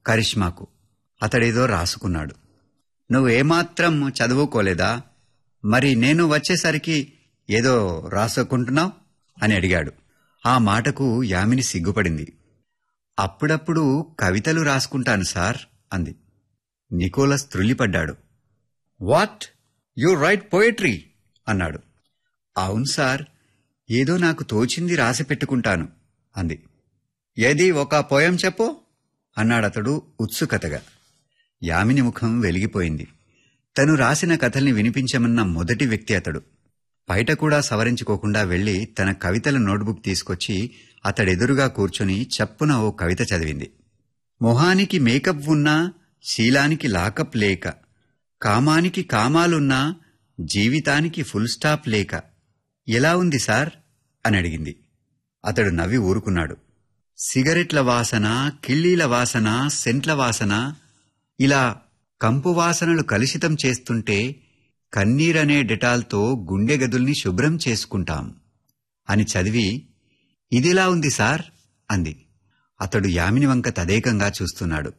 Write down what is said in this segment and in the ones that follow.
కరిష్మాకు అతడేదో రాసుకున్నాడు నువ్వేమాత్రం చదువుకోలేదా మరి నేను వచ్చేసరికి ఏదో రాసుకుంటున్నావు అని అడిగాడు ఆ మాటకు యామిని సిగ్గుపడింది అప్పుడప్పుడు కవితలు రాసుకుంటాను సార్ అంది నికోలస్ త్రుల్లిపడ్డాడు వాట్ యు రైట్ పోయట్రీ అన్నాడు అవును సార్ ఏదో నాకు తోచింది రాసి పెట్టుకుంటాను అంది ఏది ఒక పోయం చెప్పు అన్నాడతడు ఉత్సుకతగా యామిని ముఖం వెలిగిపోయింది తను రాసిన కథల్ని వినిపించమన్న మొదటి వ్యక్తి అతడు బయట కూడా సవరించుకోకుండా వెళ్లి తన కవితల నోట్బుక్ తీసుకొచ్చి అతడెదురుగా కూర్చొని చప్పున ఓ కవిత చదివింది మొహానికి మేకప్ ఉన్నా శీలానికి లాకప్ లేక కామానికి కామాలున్నా జీవితానికి ఫుల్ స్టాప్ లేక ఎలా ఉంది సార్ అని అడిగింది అతడు నవ్వి ఊరుకున్నాడు సిగరెట్ల వాసన కిళ్ళీల వాసన సెంట్ల వాసన ఇలా కంపు వాసనలు కలుషితం చేస్తుంటే కన్నీరనే డెటాల్తో గుండె గదుల్ని శుభ్రం చేసుకుంటాం అని చదివి ఇదిలా ఉంది సార్ అంది అతడు యామిని వంక తదేకంగా చూస్తున్నాడు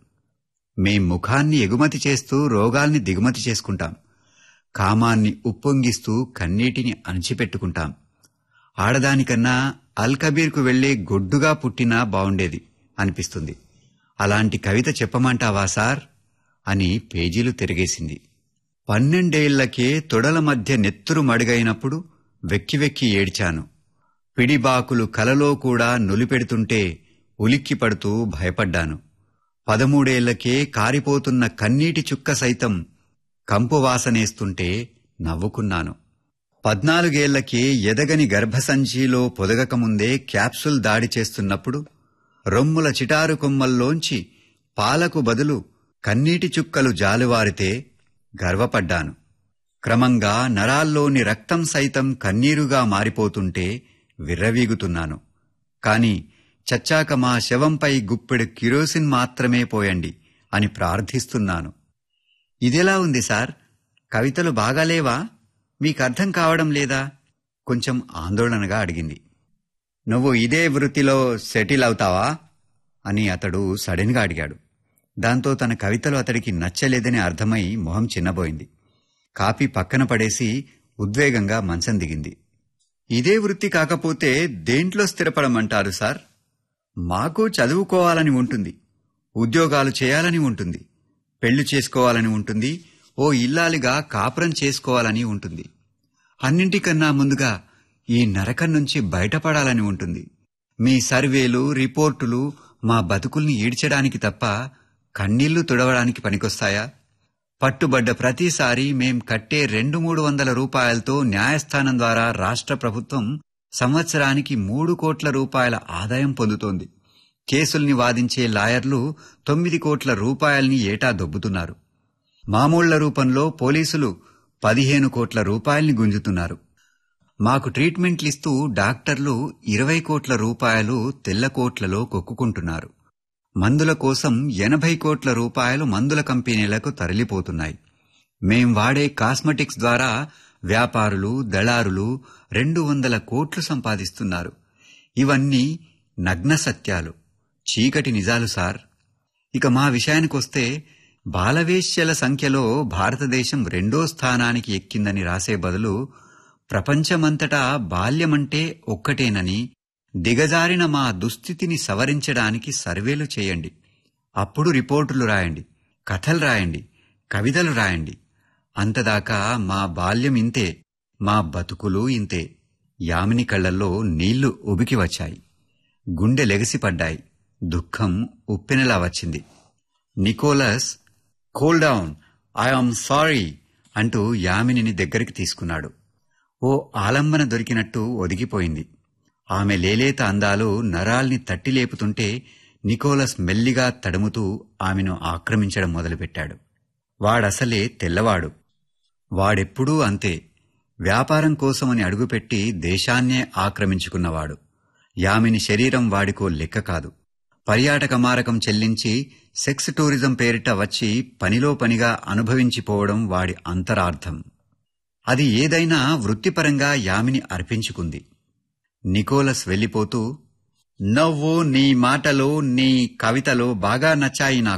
మేం ముఖాన్ని ఎగుమతి చేస్తూ రోగాల్ని దిగుమతి చేసుకుంటాం కామాన్ని ఉప్పొంగిస్తూ కన్నీటిని అణిచిపెట్టుకుంటాం ఆడదానికన్నా అల్కబీర్కు వెళ్లే గొడ్డుగా పుట్టినా బావుండేది అనిపిస్తుంది అలాంటి కవిత చెప్పమంటావా సార్ అని పేజీలు తిరిగేసింది పన్నెండేళ్లకే తొడల మధ్య నెత్తురు మడుగైనప్పుడు వెక్కి వెక్కి ఏడ్చాను పిడిబాకులు కలలో కూడా నులిపెడుతుంటే ఉలిక్కి పడుతూ భయపడ్డాను పదమూడేళ్లకే కారిపోతున్న కన్నీటి చుక్క సైతం కంపు వాసనేస్తుంటే నవ్వుకున్నాను పద్నాలుగేళ్లకే ఎదగని గర్భసంచిలో పొదగకముందే క్యాప్సుల్ దాడి చేస్తున్నప్పుడు రొమ్ముల చిటారు కొమ్మల్లోంచి పాలకు బదులు కన్నీటి చుక్కలు జాలువారితే గర్వపడ్డాను క్రమంగా నరాల్లోని రక్తం సైతం కన్నీరుగా మారిపోతుంటే విర్రవీగుతున్నాను కాని చచ్చాక మా శవంపై గుప్పెడు కిరోసిన్ మాత్రమే పోయండి అని ప్రార్థిస్తున్నాను ఇదెలా ఉంది సార్ కవితలు బాగాలేవా మీకర్థం కావడం లేదా కొంచెం ఆందోళనగా అడిగింది నువ్వు ఇదే వృత్తిలో సెటిల్ అవుతావా అని అతడు సడన్గా అడిగాడు దాంతో తన కవితలు అతడికి నచ్చలేదని అర్థమై మొహం చిన్నబోయింది కాపీ పక్కన పడేసి ఉద్వేగంగా మంచం దిగింది ఇదే వృత్తి కాకపోతే దేంట్లో స్థిరపడమంటారు సార్ మాకు చదువుకోవాలని ఉంటుంది ఉద్యోగాలు చేయాలని ఉంటుంది పెళ్లి చేసుకోవాలని ఉంటుంది ఓ ఇల్లాలిగా కాపురం చేసుకోవాలని ఉంటుంది అన్నింటికన్నా ముందుగా ఈ నరకం నుంచి బయటపడాలని ఉంటుంది మీ సర్వేలు రిపోర్టులు మా బతుకుల్ని ఈడ్చడానికి తప్ప కన్నీళ్లు తుడవడానికి పనికొస్తాయా పట్టుబడ్డ ప్రతిసారి మేం కట్టే రెండు మూడు వందల రూపాయలతో న్యాయస్థానం ద్వారా రాష్ట్ర ప్రభుత్వం సంవత్సరానికి మూడు కోట్ల రూపాయల ఆదాయం పొందుతోంది కేసుల్ని వాదించే లాయర్లు తొమ్మిది కోట్ల రూపాయల్ని ఏటా దొబ్బుతున్నారు మామూళ్ల రూపంలో పోలీసులు పదిహేను కోట్ల రూపాయల్ని గుంజుతున్నారు మాకు ట్రీట్మెంట్లిస్తూ డాక్టర్లు ఇరవై కోట్ల రూపాయలు తెల్ల కోట్లలో కొక్కుకుంటున్నారు మందుల కోసం ఎనభై కోట్ల రూపాయలు మందుల కంపెనీలకు తరలిపోతున్నాయి మేం వాడే కాస్మెటిక్స్ ద్వారా వ్యాపారులు దళారులు రెండు వందల కోట్లు సంపాదిస్తున్నారు ఇవన్నీ నగ్న సత్యాలు చీకటి నిజాలు సార్ ఇక మా విషయానికొస్తే బాలవేశ్యల సంఖ్యలో భారతదేశం రెండో స్థానానికి ఎక్కిందని రాసే బదులు ప్రపంచమంతటా బాల్యమంటే ఒక్కటేనని దిగజారిన మా దుస్థితిని సవరించడానికి సర్వేలు చేయండి అప్పుడు రిపోర్టులు రాయండి కథలు రాయండి కవితలు రాయండి అంతదాకా మా బాల్యం ఇంతే మా బతుకులు ఇంతే యామిని కళ్లల్లో నీళ్లు ఉబికి వచ్చాయి గుండె లెగసిపడ్డాయి దుఃఖం ఉప్పెనలా వచ్చింది Nicholas cool down I am sorry అంటూ యామినిని దగ్గరికి తీసుకున్నాడు ఓ ఆలంబన దొరికినట్టు ఒదిగిపోయింది ఆమె లేలేత అందాలు నరాల్ని తట్టి లేపుతుంటే నికోలస్ మెల్లిగా తడుముతూ ఆమెను ఆక్రమించడం మొదలుపెట్టాడు వాడసలే తెల్లవాడు వాడెప్పుడూ అంతే వ్యాపారం కోసమని అడుగుపెట్టి దేశాన్నే ఆక్రమించుకున్నవాడు యామిని శరీరం వాడికో లెక్క కాదు పర్యాటక మారకం చెల్లించి సెక్స్ టూరిజం పేరిట వచ్చి పనిలో పనిగా అనుభవించిపోవడం వాడి అంతరార్థం అది ఏదైనా వృత్తిపరంగా యామిని అర్పించుకుంది నికోలస్ వెళ్ళిపోతూ నవ్వు నీ మాటలు నీ కవితలు బాగా నచ్చాయి నాకు